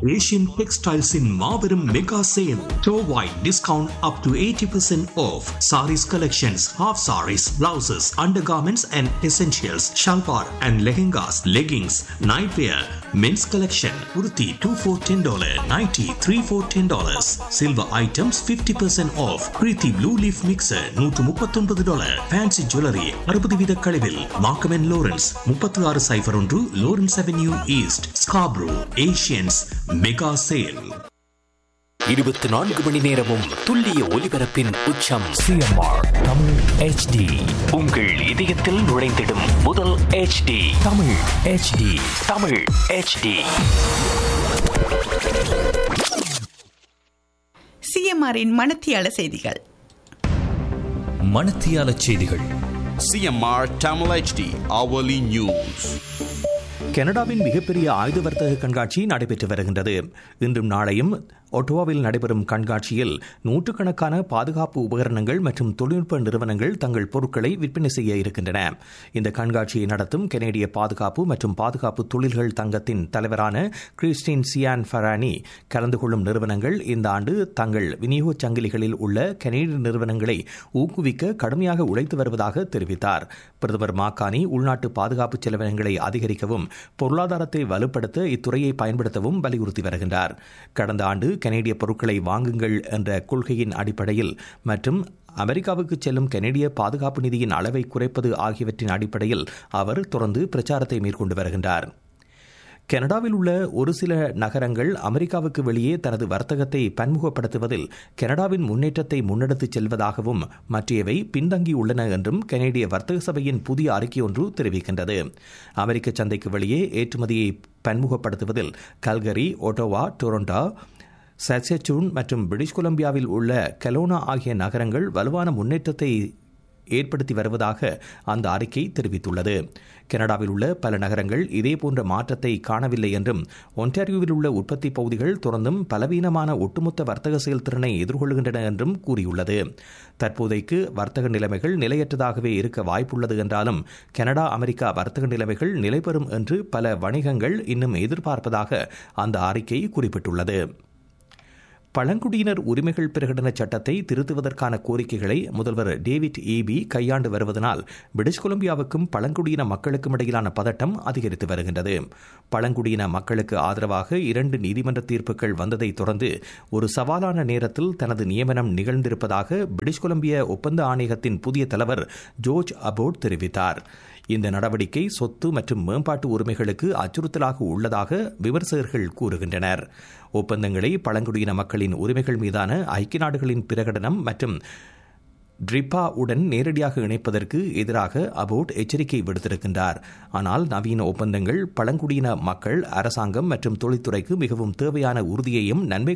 Asian Textiles in Marverum Mega Sale. Store-wide discount up to 80% off. Saris collections, half saris, blouses, undergarments and essentials, shalwar and lehengas, leggings, nightwear, men's collection, kurti 2 for $10, nighty 3 for $10. Silver items 50% off. Preeti Blue Leaf Mixer 139 dollar. Fancy Jewelry 60 வீத கழிவில். Markham and Lawrence 36 சைபர் ஒன்று Lawrence Avenue East, Scarborough, Asians Mega Sale. இருபத்தி நான்கு மணி நேரமும் துல்லிய ஒலிபரப்பின் உச்சம் CMR Tamil HD உங்கள் இதயத்தில் நுழைந்திடும் முதல் HD Tamil HD Tamil HD சிஎம்ஆரின் மனத்தியால செய்திகள் மணத்தியால செய்திகள் CMR Tamil HD Hourly News. கனடாவின் மிகப்பெரிய ஆயுத வர்த்தக கண்காட்சி நடைபெற்று வருகின்றது இன்றும் நாளையும் ஒட்டோவாவில் நடைபெறும் கண்காட்சியில் நூற்றுக்கணக்கான பாதுகாப்பு உபகரணங்கள் மற்றும் தொழில்நுட்ப நிறுவனங்கள் தங்கள் பொருட்களை விற்பனை செய்ய இருக்கின்றன இந்த கண்காட்சியை நடத்தும் கனேடிய பாதுகாப்பு மற்றும் பாதுகாப்பு தொழில்கள் தங்கத்தின் தலைவரான கிறிஸ்டின் சியான் ஃபரானி கலந்து கொள்ளும் நிறுவனங்கள் இந்த ஆண்டு தங்கள் விநியோக சங்கிலிகளில் உள்ள கனேடிய நிறுவனங்களை ஊக்குவிக்க கடுமையாக உழைத்து வருவதாக தெரிவித்தார் பிரதமர் மாக்கானி உள்நாட்டு பாதுகாப்பு செலவினங்களை அதிகரிக்கவும் பொருளாதாரத்தை வலுப்படுத்த இத்துறையை பயன்படுத்தவும் வலியுறுத்தி வருகின்றார் கடந்த ஆண்டு கனேடிய பொருட்களை வாங்குங்கள் என்ற கொள்கையின் அடிப்படையில் மற்றும் அமெரிக்காவுக்கு செல்லும் கனேடிய பாதுகாப்பு நிதியின் அளவை குறைப்பது ஆகியவற்றின் அடிப்படையில் அவர் தொடர்ந்து பிரச்சாரத்தை மேற்கொண்டு வருகின்றார் கனடாவில் உள்ள ஒரு சில நகரங்கள் அமெரிக்காவுக்கு வெளியே தனது வர்த்தகத்தை பன்முகப்படுத்துவதில் கனடாவின் முன்னேற்றத்தை முன்னெடுத்துச் செல்வதாகவும் மற்றையவை பின்தங்கியுள்ளன என்றும் கனேடிய வர்த்தக சபையின் புதிய அறிக்கை ஒன்று தெரிவிக்கின்றது அமெரிக்க சந்தைக்கு வெளியே ஏற்றுமதியை பன்முகப்படுத்துவதில் கல்கரி ஒட்டோவா டொரண்டோ சச்சச்சூன் மற்றும் பிரிட்டிஷ் கொலம்பியாவில் உள்ள கலோனா ஆகிய நகரங்கள் வலுவான முன்னேற்றத்தை ஏற்படுத்தி வருவதாக அந்த அறிக்கை தெரிவித்துள்ளது கனடாவில் உள்ள பல நகரங்கள் இதேபோன்ற மாற்றத்தை காணவில்லை என்றும் ஒன்டாரியோவில் உள்ள உற்பத்தி பகுதிகள் தொடர்ந்தும் பலவீனமான ஒட்டுமொத்த வர்த்தக செயல்திறனை எதிர்கொள்கின்றன என்றும் கூறியுள்ளது தற்போதைக்கு வர்த்தக நிலைமைகள் நிலையற்றதாகவே இருக்க வாய்ப்புள்ளது என்றாலும் கனடா அமெரிக்கா வர்த்தக நிலைமைகள் நிலைபெறும் என்று பல வணிகங்கள் இன்னும் எதிர்பார்ப்பதாக அந்த அறிக்கை குறிப்பிட்டுள்ளது பழங்குடியினர் உரிமைகள் பிரகடன சட்டத்தை திருத்துவதற்கான கோரிக்கைகளை முதல்வர் டேவிட் ஈபி கையாண்டு வருவதனால் பிரிட்டிஷ் கொலம்பியாவுக்கும் பழங்குடியின மக்களுக்கும் இடையிலான பதட்டம் அதிகரித்து வருகின்றது பழங்குடியின மக்களுக்கு ஆதரவாக இரண்டு நீதிமன்ற தீர்ப்புகள் வந்ததை தொடர்ந்து ஒரு சவாலான நேரத்தில் தனது நியமனம் நிகழ்ந்திருப்பதாக பிரிட்டிஷ் கொலம்பிய ஒப்பந்த ஆணையகத்தின் புதிய தலைவர் ஜோர்ஜ் அபோட் தெரிவித்தார் இந்த நடவடிக்கை சொத்து மற்றும் மேம்பாட்டு உரிமைகளுக்கு அச்சுறுத்தலாக உள்ளதாக விமர்சகர்கள் கூறுகின்றனர் ஒப்பந்தங்களை பழங்குடியின மக்களின் உரிமைகள் மீதான ஐக்கிய நாடுகளின் பிரகடனம் மற்றும் ட்ரிப்பா உடன் நேரடியாக இணைப்பதற்கு எதிராக அபோட் எச்சரிக்கை விடுத்திருக்கின்றார் ஆனால் நவீன ஒப்பந்தங்கள் பழங்குடியின மக்கள் அரசாங்கம் மற்றும் தொழில்துறைக்கு மிகவும் தேவையான உறுதியையும் நன்மை